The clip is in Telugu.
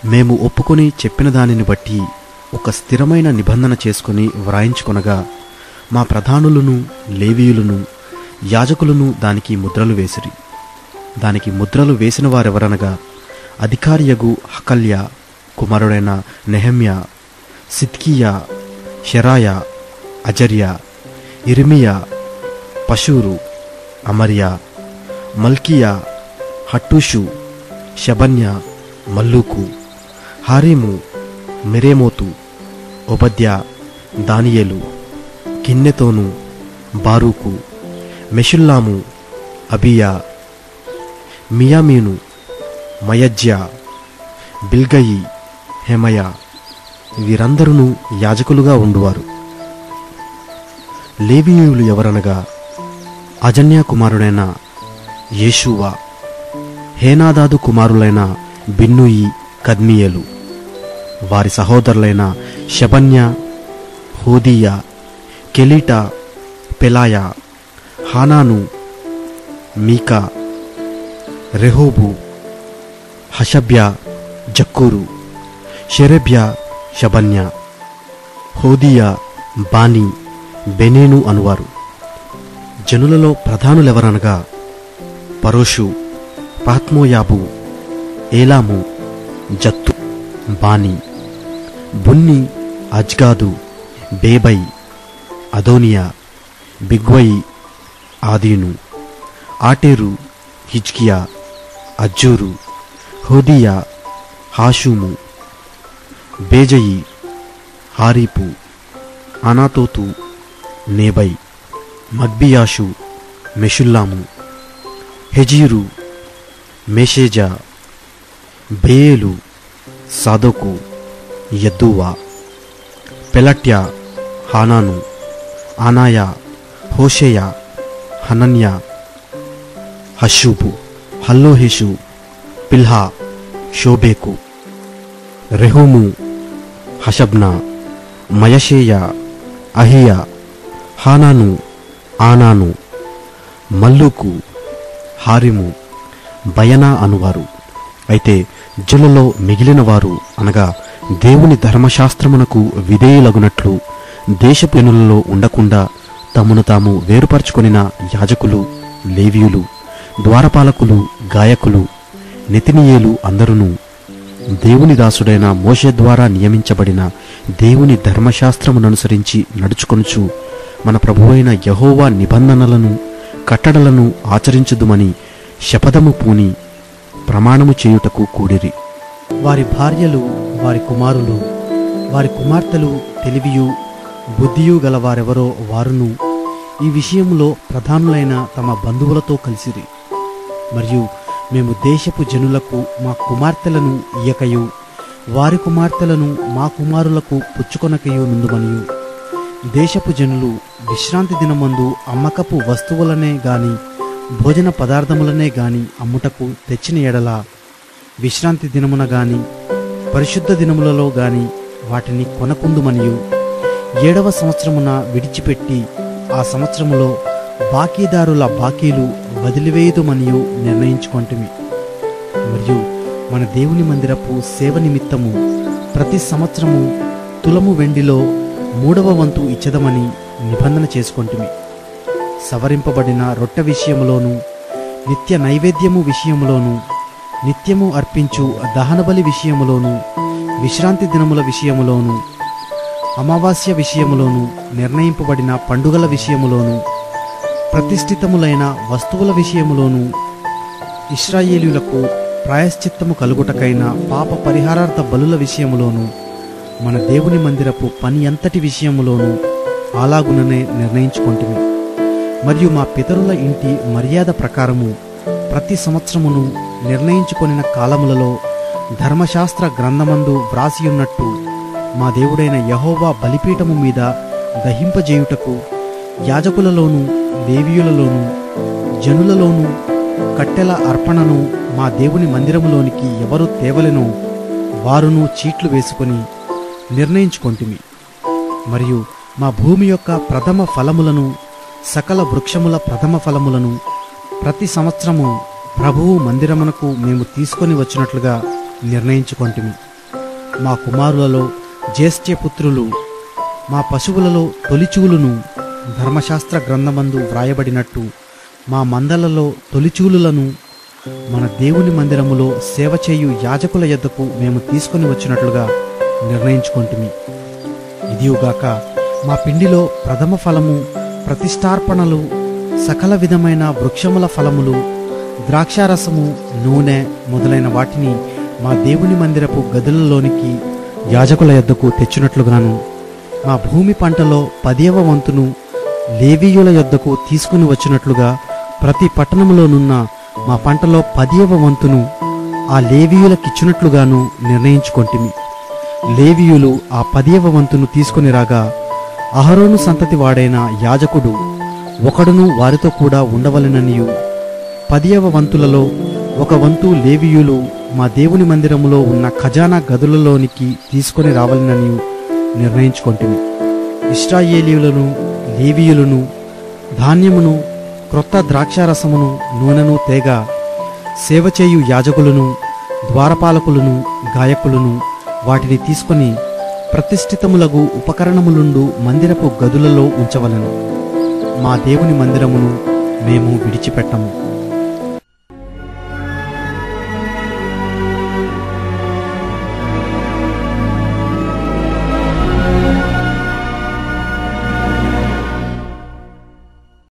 మేము ఒప్పుకొని చెప్పిన దానిని బట్టి ఒక స్థిరమైన నిబంధన చేసుకుని వ్రాయించుకొనగా మా ప్రధానులను లేవీయులను యాజకులను దానికి ముద్రలు వేసిరి దానికి ముద్రలు వేసిన వారెవరనగా అధికారియగు హకల్య కుమారుడైన నెహమ్య సిద్కియా షెరాయ అజర్య ఇర్మియా పశూరు అమర్య మల్కియా హట్టూషు శబన్య మల్లూకు హారీము మెరేమోతు ఒబద్య దానియేలు కిన్నెతోను బారూకు మెషుల్లాము అబియా మియామీను మయజ్య బిల్గయి హెమయ వీరందరూ యాజకులుగా ఉండువారు లేవీయులు ఎవరనగా అజన్య కుమారుడైన యేషువా హేనాదాదు కుమారులైన బిన్నుయి కద్మియలు వారి సహోదరులైన శబన్య హోదియా కెలీటా పెలాయా హానాను మీకా రెహోబు హషబ్య జక్కూరు షెరెబ్య షబన్య హోదియా బాని బెనేను అనువారు జనులలో ప్రధానులెవరనగా పరోషు పాత్మోయాబు ఏలాము జత్తు బాని బున్ని అజ్గాదు బేబై అదోనియా బిగ్వయి ఆదీను ఆటేరు హిజ్కియా అజ్జూరు హోదియా హాషూము బేజయి హారీపు అనాతోతు నేబై మగ్బియాషు మెషుల్లాము హెజీరు మేషేజా బేయేలు సాదోకు యద్దువా పెలట్య హానాను ఆనాయా హోషేయ హనన్య హషూబు హల్లోహేషు పిల్హా షోబేకు రెహోము హషబ్నా మయషేయ అహియ హానాను ఆనాను మల్లూకు హారిము బయనా అనువారు అయితే జనులలో మిగిలిన వారు అనగా దేవుని ధర్మశాస్త్రమునకు విధేయులగునట్లు దేశపెనులలో ఉండకుండా తమను తాము వేరుపరచుకొనిన యాజకులు లేవీయులు ద్వారపాలకులు గాయకులు నెతినియేలు అందరును దేవుని దాసుడైన మోషే ద్వారా నియమించబడిన దేవుని ధర్మశాస్త్రముననుసరించి నడుచుకొనుచు మన ప్రభువైన యహోవా నిబంధనలను కట్టడలను ఆచరించుదుమని శపథము పూని ప్రమాణము చేయుటకు కూడిరి వారి భార్యలు వారి కుమారులు వారి కుమార్తెలు తెలివియు బుద్ధియు గల వారెవరో వారును ఈ విషయంలో ప్రధానులైన తమ బంధువులతో కలిసిరి మరియు మేము దేశపు జనులకు మా కుమార్తెలను ఇయ్యకయు వారి కుమార్తెలను మా కుమారులకు పుచ్చుకొనకయు నుందుమనియు దేశపు జనులు విశ్రాంతి దినమందు అమ్మకపు వస్తువులనే గాని భోజన పదార్థములనే గాని అమ్ముటకు తెచ్చిన ఎడల విశ్రాంతి దినమున గాని పరిశుద్ధ దినములలో గాని వాటిని కొనకుందుమనియు ఏడవ సంవత్సరమున విడిచిపెట్టి ఆ సంవత్సరములో బాకీదారుల బాకీలు వదిలివేయుదుమనియు నిర్ణయించుకొంటిమి మరియు మన దేవుని మందిరపు సేవ నిమిత్తము ప్రతి సంవత్సరము తులము వెండిలో మూడవ వంతు ఇచ్చదమని నిబంధన చేసుకొంటిమి సవరింపబడిన రొట్టె విషయములోను నిత్య నైవేద్యము విషయములోను నిత్యము అర్పించు దహనబలి విషయములోను విశ్రాంతి దినముల విషయములోను అమావాస్య విషయములోను నిర్ణయింపబడిన పండుగల విషయములోను ప్రతిష్ఠితములైన వస్తువుల విషయములోను ఇస్రాయేలీయులకు ప్రాయశ్చిత్తము కలుగుటకైన పాప పరిహారార్థ బలుల విషయములోను మన దేవుని మందిరపు పని అంతటి విషయములోను అలాగుననే నిర్ణయించుకొంటిమి మరియు మా పితరుల ఇంటి మర్యాద ప్రకారము ప్రతి సంవత్సరమును నిర్ణయించుకొనిన కాలములలో ధర్మశాస్త్ర గ్రంథమందు వ్రాసియున్నట్టు మా దేవుడైన యహోవా బలిపీఠము మీద దహింపజేయుటకు యాజకులలోను లేవీయులలోను జనులలోను కట్టెల అర్పణను మా దేవుని మందిరములోనికి ఎవరు తేవలెనో వారును చీట్లు వేసుకొని నిర్ణయించుకొంటిమి మరియు మా భూమి యొక్క ప్రథమ ఫలములను సకల వృక్షముల ప్రథమ ఫలములను ప్రతి సంవత్సరము ప్రభువు మందిరమునకు మేము తీసుకొని వచ్చినట్లుగా నిర్ణయించుకొంటిమి మా కుమారులలో జ్యేష్ఠ్యపుత్రులు మా పశువులలో తొలిచూలును ధర్మశాస్త్ర గ్రంథమందు వ్రాయబడినట్టు మా మందలలో తొలిచూలులను మన దేవుని మందిరములో సేవ చేయు యాజకుల యొద్దకు మేము తీసుకొని వచ్చినట్లుగా నిర్ణయించుకొంటిమి ఇదియుగాక మా పిండిలో ప్రథమ ఫలము ప్రతిష్టార్పణలు సకల విధమైన వృక్షముల ఫలములు ద్రాక్షారసము నూనె మొదలైన వాటిని మా దేవుని మందిరపు గదులలోనికి యాజకుల యొద్దకు తెచ్చినట్లుగాను మా భూమి పంటలో పదేవ వంతును లేవీయుల యొద్దకు తీసుకుని వచ్చినట్లుగా ప్రతి పట్టణములోనున్న మా పంటలో పదేవ వంతును ఆ లేవీయులకిచ్చినట్లుగాను నిర్ణయించుకొంటిమి లేవీయులు ఆ పదేవ వంతును తీసుకుని రాగా అహరోను సంతతి వాడైన యాజకుడు ఒకడును వారితో కూడా ఉండవలెననియు పదియవ వంతులలో ఒక వంతు లేవీయులు మా దేవుని మందిరములో ఉన్న ఖజానా గదులలోనికి తీసుకొని రావాలనని నిర్ణయించుకొంటిమి ఇస్రాయేలీయులను లేవీయులను ధాన్యమును క్రొత్త ద్రాక్షారసమును నూనెను తేగ సేవ చేయు యాజకులను ద్వారపాలకులను గాయకులను వాటిని తీసుకొని ప్రతిష్ఠితములగు ఉపకరణములుండు మందిరపు గదులలో ఉంచవలను మా దేవుని మందిరమును మేము విడిచిపెట్టము